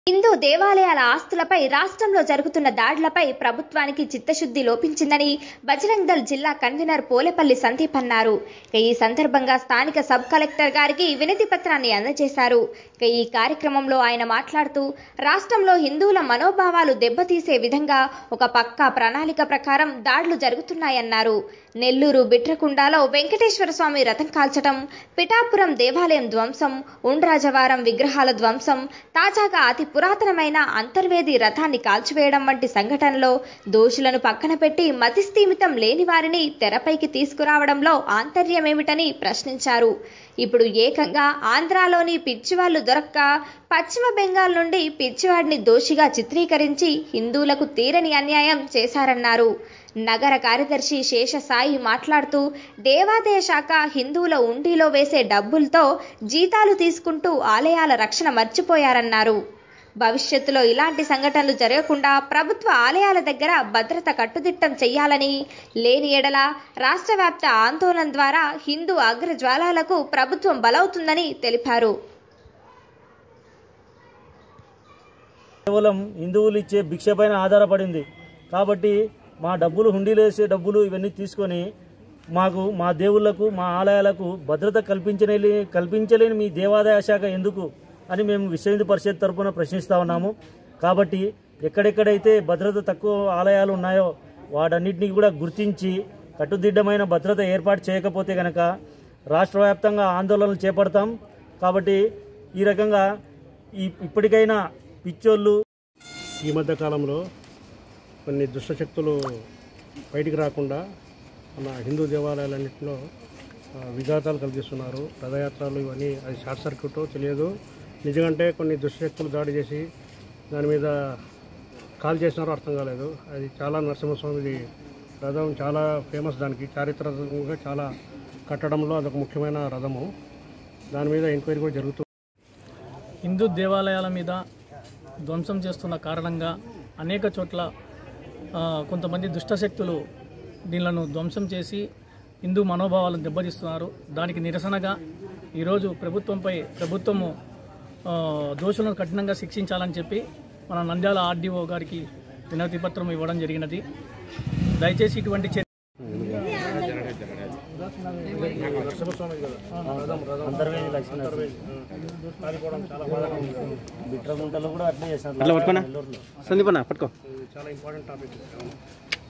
హిందూ దేవాలయాల ఆస్తులపై రాష్ట్రంలో జరుగుతున్న దాడులపై ప్రభుత్వానికి చిత్తశుద్ధి లోపించిందని బజరంగ్ దళ్ జిల్లా కన్వీనర్ పోలేపల్లి సందీప్ అన్నారు ఇక ఈ సందర్భంగా స్థానిక సబ్ కలెక్టర్ గారికి వినతి పత్రాన్ని అందజేశారు ఇక ఈ కార్యక్రమంలో ఆయన మాట్లాడుతూ రాష్ట్రంలో హిందువుల మనోభావాలు దెబ్బతీసే విధంగా ఒక పక్కా ప్రణాళిక ప్రకారం దాడులు జరుగుతున్నాయన్నారు నెల్లూరు బిట్రకుండాలో వెంకటేశ్వర స్వామి రథం కాల్చడం పిఠాపురం దేవాలయం ధ్వంసం ఉండ్రాజవారం విగ్రహాల ధ్వంసం తాజాగా అతి పురాతనమైన అంతర్వేది రథాన్ని కాల్చివేయడం వంటి సంఘటనలో దోషులను పక్కన పెట్టి మతిస్థీమితం లేని వారిని తెరపైకి తీసుకురావడంలో ఆంతర్యమేమిటని ప్రశ్నించారు ఇప్పుడు ఏకంగా ఆంధ్రాలోని పిచ్చివాళ్లు దొరక్క పశ్చిమ బెంగాల్ నుండి పిచ్చివాడిని దోషిగా చిత్రీకరించి హిందువులకు తీరని అన్యాయం చేశారన్నారు నగర కార్యదర్శి శేషసాయి మాట్లాడుతూ దేవాదాయ శాఖ హిందువుల ఉండిలో వేసే డబ్బులతో జీతాలు తీసుకుంటూ ఆలయాల రక్షణ మర్చిపోయారన్నారు భవిష్యత్తులో ఇలాంటి సంఘటనలు జరగకుండా ప్రభుత్వ ఆలయాల దగ్గర భద్రత కట్టుదిట్టం చేయాలని లేని ఎడల రాష్ట్ర వ్యాప్త ఆందోళన ద్వారా హిందూ అగ్రజ్వాలాలకు ప్రభుత్వం బలవుతుందని తెలిపారు కేవలం హిందువులు ఇచ్చే భిక్ష పైన ఆధారపడింది కాబట్టి మా డబ్బులు హుండీలు వేసే డబ్బులు ఇవన్నీ తీసుకొని మాకు మా దేవుళ్లకు మా ఆలయాలకు భద్రత కల్పించలేని కల్పించలేని మీ దేవాదాయ శాఖ ఎందుకు అని మేము విశ్వ హిందూ పరిషత్ తరపున ప్రశ్నిస్తా ఉన్నాము కాబట్టి ఎక్కడెక్కడైతే భద్రత తక్కువ ఆలయాలు ఉన్నాయో వాటన్నిటిని కూడా గుర్తించి కట్టుదిట్టమైన భద్రత ఏర్పాటు చేయకపోతే కనుక రాష్ట్ర వ్యాప్తంగా ఆందోళనలు చేపడతాం కాబట్టి ఈ రకంగా ఈ ఇప్పటికైనా పిచ్చోళ్ళు ఈ మధ్య కాలంలో కొన్ని దుష్టశక్తులు బయటికి రాకుండా మన హిందూ దేవాలయాలన్నింటిలో ఆ, విఘాతాలు కలిగిస్తున్నారు రథయాత్రలు ఇవన్నీ అది షార్ట్ సర్క్యూట్ తెలియదు నిజంగానే కొన్ని దుష్టశక్తులు దాడి చేసి దాని మీద కాల్ చేసినారో అర్థం కాలేదు అది చాలా నరసింహస్వామిది రథం చాలా ఫేమస్ దానికి చారిత్రకంగా చాలా కట్టడంలో అదొక ముఖ్యమైన రథము దాని మీద ఎంక్వైరీ కూడా జరుగుతుంది హిందూ దేవాలయాల మీద ధ్వంసం చేస్తున్న కారణంగా అనేక చోట్ల ఆ, కొంతమంది దుష్టశక్తులు దీనిలను ధ్వంసం చేసి హిందూ మనోభావాలను దెబ్బతీస్తున్నారు దానికి నిరసనగా ఈరోజు ప్రభుత్వంపై ప్రభుత్వము ఆ, దోషులను కఠినంగా శిక్షించాలని చెప్పి మన నంద్యాల ఆర్డీఓ గారికి వినతి పత్రం ఇవ్వడం జరిగినది దయచేసి ఇటువంటి చర్య అంతర్వేది లక్ష్మీ బిట్రగుంటలో కూడా అట్లే చేస్తారు అట్లా పట్టుకోనా నెల్లూరులో. సందీపన్న పట్టుకో చాలా ఇంపార్టెంట్ టాపిక్